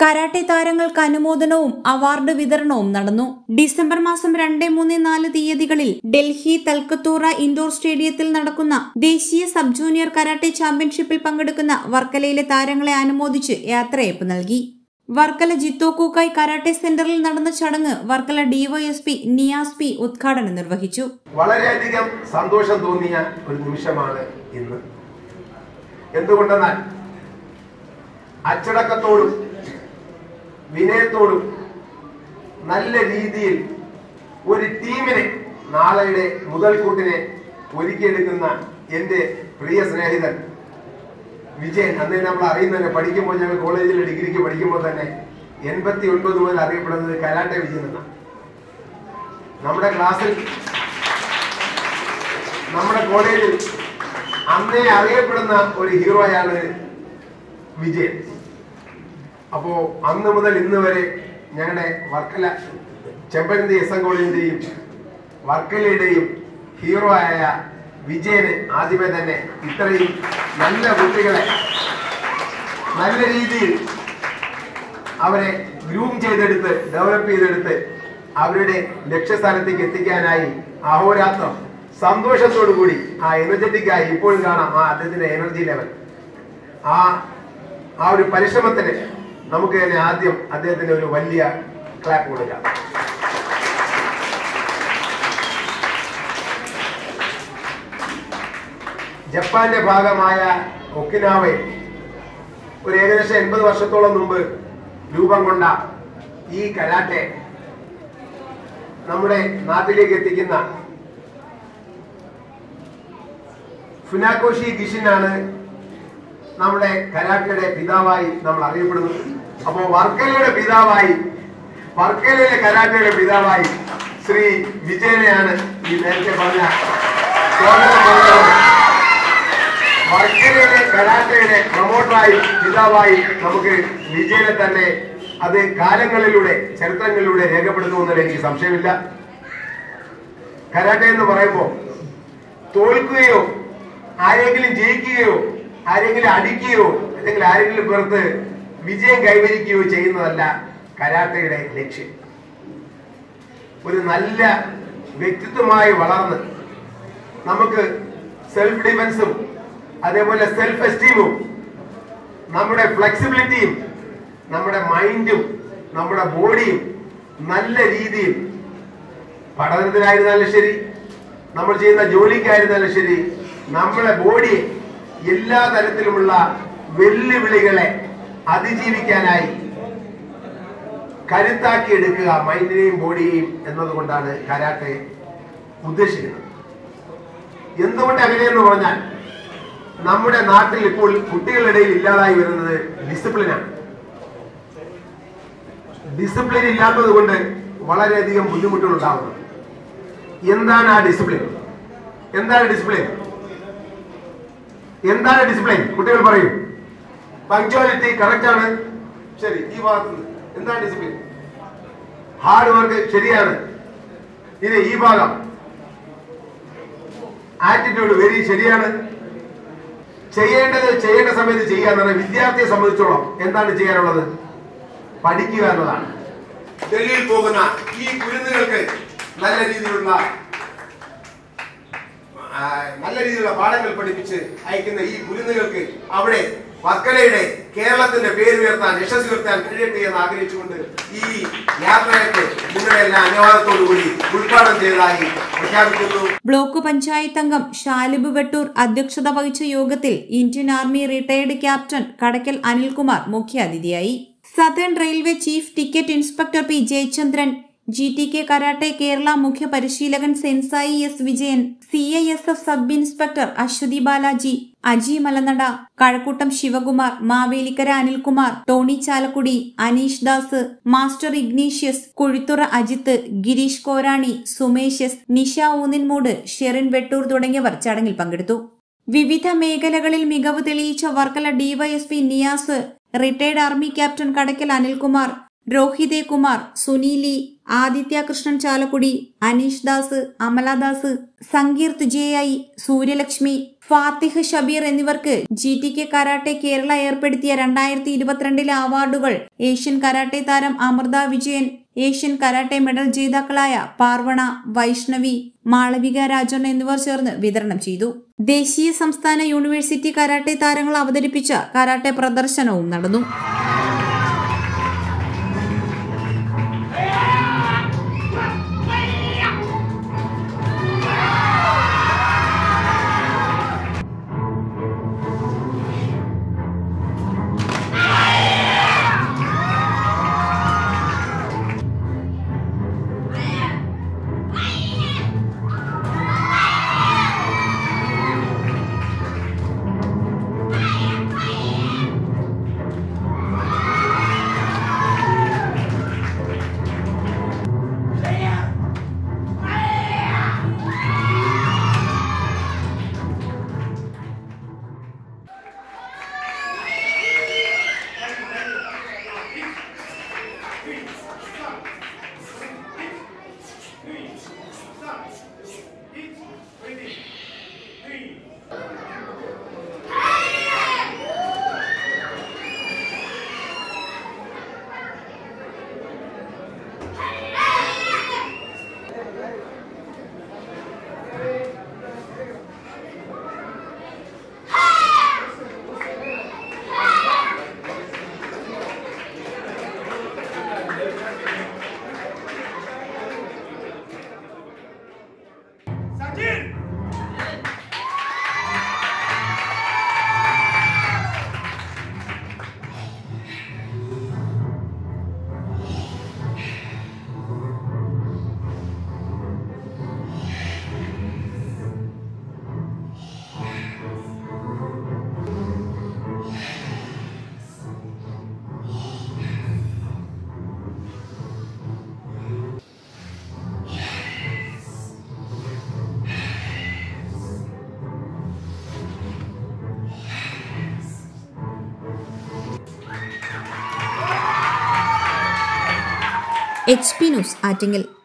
Karate താരങ്ങൾക്ക് അനുമോദനവും award വിതരണവും നടന്നു ഡിസംബർ മാസം രണ്ട് മൂന്ന് നാല് തീയതികളിൽ ഡൽഹി തൽക്കത്തൂറ ഇൻഡോർ സ്റ്റേഡിയത്തിൽ നടക്കുന്ന ദേശീയ സബ് ജൂനിയർ കരാട്ടെ ചാമ്പ്യൻഷിപ്പിൽ പങ്കെടുക്കുന്ന വർക്കലയിലെ താരങ്ങളെ അനുമോദിച്ച് യാത്രയയപ്പ് നൽകി വർക്കല ജിത്തോക്കൂക്കായ് കരാട്ടെ സെന്ററിൽ നടന്ന ചടങ്ങ് വർക്കല ഡിവൈഎസ്പി നിയാസ് പി ഉദ്ഘാടനം നിർവഹിച്ചു വളരെയധികം സന്തോഷം തോന്നിയ ഒരു നിമിഷമാണ് ഇന്ന് എന്തുകൊണ്ടെന്നാൽ അച്ചടക്കത്തോടും വിനയത്തോടും നല്ല രീതിയിൽ ഒരു ടീമിനെ നാളെയുടെ മുതൽക്കൂട്ടിനെ ഒരുക്കിയെടുക്കുന്ന എൻ്റെ പ്രിയ സ്നേഹിതൻ വിജയൻ അന്ന് നമ്മൾ അറിയുന്നതന്നെ പഠിക്കുമ്പോൾ ഞങ്ങൾ കോളേജിൽ ഡിഗ്രിക്ക് പഠിക്കുമ്പോൾ തന്നെ എൺപത്തി ഒൻപത് മുതൽ അറിയപ്പെടുന്നത് കരാട്ടെ വിജയൻ എന്നാണ് നമ്മുടെ ക്ലാസ്സിൽ നമ്മുടെ കോളേജിൽ അന്നേ അറിയപ്പെടുന്ന ഒരു ഹീറോയാണ് വിജയൻ അപ്പോ അന്ന് മുതൽ ഇന്ന് വരെ ഞങ്ങളുടെ വർക്കല ചെമ്പഴന്തി എസ് എൻ കോളേജിന്റെയും വർക്കലയുടെയും ഹീറോ ആയ വിജയന് ആദ്യമേ തന്നെ ഇത്രയും നല്ല കുട്ടികളെ നല്ല രീതിയിൽ അവരെ ഗ്രൂം ചെയ്തെടുത്ത് ഡെവലപ്പ് ചെയ്തെടുത്ത് അവരുടെ ലക്ഷ്യസ്ഥാനത്തേക്ക് എത്തിക്കാനായി അഹോരാത്രം സന്തോഷത്തോടു കൂടി ആ എനർജറ്റിക് ആയി ഇപ്പോഴും കാണാം ആ അദ്ദേഹത്തിന്റെ എനർജി ലെവൽ ആ ആ ഒരു പരിശ്രമത്തിന് നമുക്ക് തന്നെ ആദ്യം അദ്ദേഹത്തിന് ഒരു വലിയ ക്ലാപ്പ് കൊടുക്കാം ജപ്പാന്റെ ഭാഗമായ ഒക്കിനാവയിൽ ഒരു ഏകദേശം എൺപത് വർഷത്തോളം മുമ്പ് രൂപം കൊണ്ട ഈ കരാട്ടെ നമ്മുടെ നാട്ടിലേക്ക് എത്തിക്കുന്ന ഫുനാക്കോഷി ഗിഷിനാണ് നമ്മുടെ കരാട്ടയുടെ പിതാവായി നമ്മൾ അറിയപ്പെടുന്നത് അപ്പോ വർക്കലയുടെ പിതാവായി വർക്കലയിലെ കരാട്ടയുടെ പിതാവായി ശ്രീ വിജയനെയാണ് ഈ നേരത്തെ പറഞ്ഞ സ്വാഗതം പറഞ്ഞത്. വർക്കലയിലെ കരാട്ടയുടെ പ്രൊമോട്ടറായി പിതാവായി നമുക്ക് വിജയനെ തന്നെ അത് കാലങ്ങളിലൂടെ ചരിത്രങ്ങളിലൂടെ രേഖപ്പെടുത്തുമെന്നതിൽ എനിക്ക് സംശയമില്ല കരാട്ടെ എന്ന് പറയുമ്പോൾ തോൽക്കുകയോ ആരെങ്കിലും ജയിക്കുകയോ ആരെങ്കിലും അടിക്കുകയോ അല്ലെങ്കിൽ ആരെങ്കിലും പുറത്ത് വിജയം കൈവരിക്കുകയോ ചെയ്യുന്നതല്ല കരാട്ടയുടെ ലക്ഷ്യം ഒരു നല്ല വ്യക്തിത്വമായി വളർന്ന് നമുക്ക് സെൽഫ് ഡിഫൻസും അതേപോലെ സെൽഫ് എസ്റ്റീമും നമ്മുടെ ഫ്ലെക്സിബിലിറ്റിയും നമ്മുടെ മൈൻഡും നമ്മുടെ ബോഡിയും നല്ല രീതിയിൽ പഠനത്തിനായിരുന്നാലും ശരി നമ്മൾ ചെയ്യുന്ന ജോലിക്കായിരുന്നാലും ശരി നമ്മളെ ബോഡിയെ എല്ലാ തരത്തിലുമുള്ള വെല്ലുവിളികളെ അതിജീവിക്കാനായി കരുത്താക്കി എടുക്കുക മൈൻഡിനെയും ബോഡിയെയും എന്നതുകൊണ്ടാണ് കരാട്ടെ ഉദ്ദേശിക്കുന്നത് എന്തുകൊണ്ട് അങ്ങനെയെന്ന് പറഞ്ഞാൽ നമ്മുടെ നാട്ടിൽ ഇപ്പോൾ കുട്ടികളുടെ ഇടയിൽ ഇല്ലാതായി വരുന്നത് ഡിസിപ്ലിനാണ് ഡിസിപ്ലിൻ ഇല്ലാത്തത് കൊണ്ട് വളരെയധികം ബുദ്ധിമുട്ടുകൾ ഉണ്ടാകുന്നു എന്താണ് ആ ഡിസിപ്ലിൻ എന്താണ് ഡിസിപ്ലിൻ എന്താണ് ഡിസിപ്ലിൻ കുട്ടികൾ പറയും പങ്ക്ച്വാലിറ്റി കറക്റ്റ് ആണ് ശരി ഈ ഭാഗത്ത് എന്താണ് ഡിസിപ്ലിൻ ഹാർഡ് വർക്ക് ശരിയാണ് ഇനി ഈ ഭാഗം ആറ്റിറ്റ്യൂഡ് വെരി ശരിയാണ് ചെയ്യേണ്ടത് ചെയ്യേണ്ട സമയത്ത് ചെയ്യാന്നാണ് വിദ്യാർത്ഥിയെ സംബന്ധിച്ചോളം എന്താണ് ചെയ്യാനുള്ളത് പഠിക്കുക എന്നതാണ് ഡൽഹിയിൽ പോകുന്ന ഈ കുരുന്നുകൾക്ക് നല്ല രീതിയിലുള്ള ആ, നല്ല രീതിയിലുള്ള പാഠങ്ങൾ പഠിപ്പിച്ച് അയക്കുന്ന ഈ കുരുന്നുകൾക്ക് അവിടെ വർക്കലയുടെ കേരളത്തിന്റെ പേര് ഉയർത്താൻ യശസ് ഉയർത്താൻ കഴിയട്ടെ എന്ന് ആഗ്രഹിച്ചുകൊണ്ട് ഈ യാത്രയ്ക്ക് നിങ്ങളുടെ എല്ലാ അനുവാദത്തോടു കൂടി ഉദ്ഘാടനം ചെയ്തതായി പ്രഖ്യാപിക്കുന്നു ബ്ലോക്ക് പഞ്ചായത്ത് അംഗം ഷാലിബ് വെട്ടൂർ അധ്യക്ഷത വഹിച്ച യോഗത്തിൽ Indian army retired captain Kadakkal Anilkumar മുഖ്യാതിഥിയായി southern railway chief ticket inspector P Jayachandran G T K karate Kerala മുഖ്യ പരിശീലകൻ sensei S Vijayan C I S F sub inspector Aswathi Balaji Aji Malanada Kazhakoottam Sivakumar Mavelikkara Anilkumar Tony Chalakudy Aneesh Das master Ignatius Kuzhithurai Ajith Girish Korani Sumesh S Nisha Oonninmoodu Sherin Vettoor തുടങ്ങിയവർ ചടങ്ങിൽ പങ്കെടുത്തു വിവിധ മേഖലകളിൽ മികവ് തെളിയിച്ച Varkala DYSP Niyas retired army captain Kadakkal Anilkumar രോഹിതേ കുമാർ സുനീലി ആദിത്യ കൃഷ്ണൻ ചാലക്കുടി അനീഷ് ദാസ് അമലദാസ് സങ്കീർത്ത് ജെ ഐ സൂര്യലക്ഷ്മി ഫാത്തിഹ് ഷബീർ എന്നിവർക്ക് G T K karate Kerala ഏർപ്പെടുത്തിയ രണ്ടായിരത്തി ഇരുപത്തിരണ്ടിലെ അവാർഡുകൾ ഏഷ്യൻ കരാട്ടെ താരം Amrutha Vijayan Asian karate medal ജേതാക്കളായ പാർവണ വൈഷ്ണവി മാളവിക രാജൻ എന്നിവർ ചേർന്ന് വിതരണം ചെയ്തു ദേശീയ സംസ്ഥാന യൂണിവേഴ്സിറ്റി കരാട്ടെ താരങ്ങൾ അവതരിപ്പിച്ച കരാട്ടെ പ്രദർശനവും നടന്നു എച്ച് പി ന്യൂസ് ആറ്റിങ്ങൽ